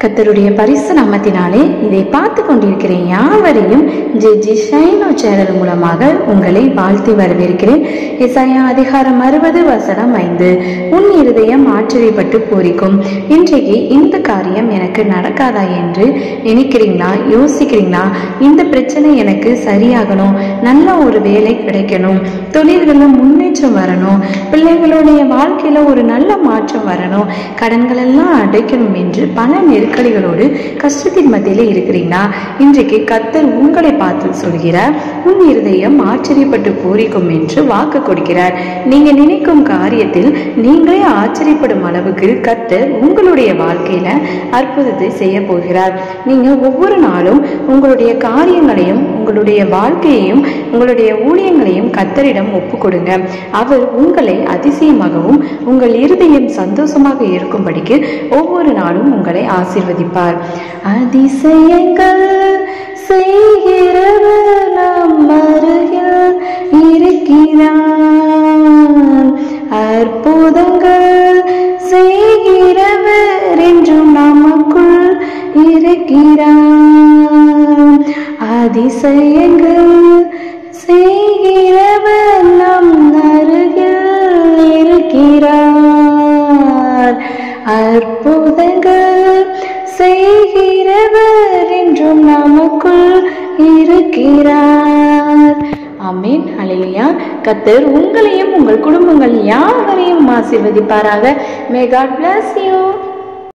கத்தருடைய பரிசு நாமத்தினாலே இதை பார்த்து கொண்டிருக்கிற யாவரையும் ஜே ஜி ஷைனோ சேனல் மூலமாக உங்களை வாழ்த்தி வரவேற்கிறேன் இசையா அதிகாரம் அறுபது வசனம் ஐந்து உன் இருதயம் ஆச்சரியப்பட்டு பூரிக்கும் இன்றைக்கு இந்த காரியம் எனக்கு நடக்காதா என்று நினைக்கிறீங்களா யோசிக்கிறீங்களா இந்த பிரச்சனை எனக்கு சரியாகணும் நல்ல ஒரு வேலை கிடைக்கணும் தொழில்களில் முன்னேற்றம் வரணும் பிள்ளைங்களுடைய வாழ்க்கையில ஒரு நல்ல மாற்றம் வரணும் கடன்கள் எல்லாம் அடைக்கணும் என்று பல நெருக்கடிகளோடு கஷ்டத்தின் மத்தியில இருக்கிறீங்களா இன்றைக்கு கத்தர் உங்களை பார்த்து சொல்கிறார் உன் இருதயம் ஆச்சரியப்பட்டு பூரிக்கும் என்று வாக்கு கொடுக்கிறார் நீங்க நினைக்கும் காரியத்தில் நீங்களே ஆச்சரியப்படும் அளவுக்கு கத்தர் உங்களுடைய வாழ்க்கையில அற்புதத்தை செய்ய போகிறார் நீங்க ஒவ்வொரு நாளும் உங்களுடைய காரியங்களையும் உங்களுடைய வாழ்க்கையையும் உங்களுடைய ஊழியங்களையும் கத்தரிடம் ஒப்பு கொடுங்க அவர் உங்களை அதிசயமாகவும் உங்கள் இருதயம் சந்தோஷமாக இருக்கும்படிக்கு ஒவ்வொரு நாளும் உங்களை ஆசீர்வதிப்பார் அதிசயங்கள் செய்கிறவர் நம் அருகில் இருக்கிறார் அற்புதங்கள் செய்கிறவர் என்றும் நமக்குள் இருக்கிறார் அதிசயங்கள் செய்கிறவர் நம் அருகில் இருக்கிறார் அற்புதங்கள் செய்கிறவர் என்றும் நமக்குள் இருக்கிறார் ஆமீன் ஹalleluya கத்தர் உங்களையும் உங்கள் குடும்பங்கள் யாவரையும் ஆசீர்வதிப்பாராக மே காட் bless you